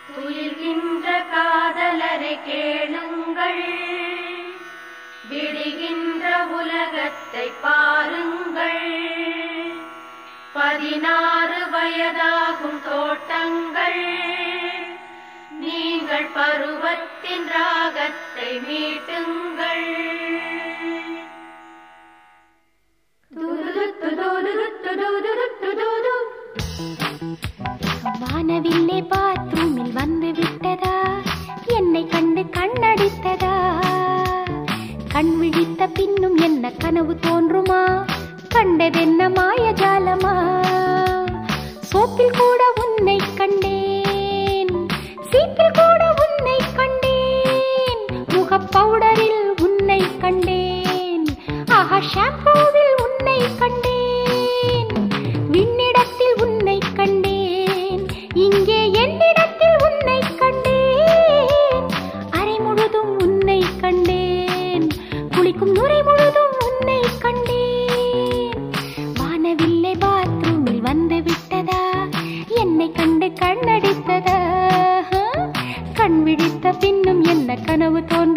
துயில்கின்ற காதலரை கேளுங்கள் விடுகின்ற உலகத்தை பாருங்கள் பதினாறு வயதாகும் தோட்டங்கள் நீங்கள் பருவத்தின் ராகத்தை மீட்டுங்கள் துதுதுதுதுதுதுதுதுதுதுது. வானவில்லே பாத்ரூமில் வந்து விட்டதா என்னை கண்டு கண்ணடித்ததா கண் விழித்த பின்னும் என்ன கனவு தோன்றுமா கண்டதென்ன மாயஜாலமா சோப்பில் கூட உன்னை கண்டேன் சீப்பில் கூட உன்னை கண்டேன் முகப் பவுடரில் உன்னை கண்டேன் ஆஹா ஷாம்பூவில் உன்னை கண்டேன் விண்ணிடத்தில் உன்னை கண்டேன் இங்கே என்னிடத்தில் உன்னை கண்டேன் அறை முழுதும் உன்னை கண்டேன் குளிக்கும் நுரை முழுதும் உன்னை கண்டேன் வானவில்லை பாத்ரூமில் வந்து விட்டதா என்னை கண்டு கண்ணடித்ததா கண் விழித்த பின்னும் என்ன கனவு தோன்ற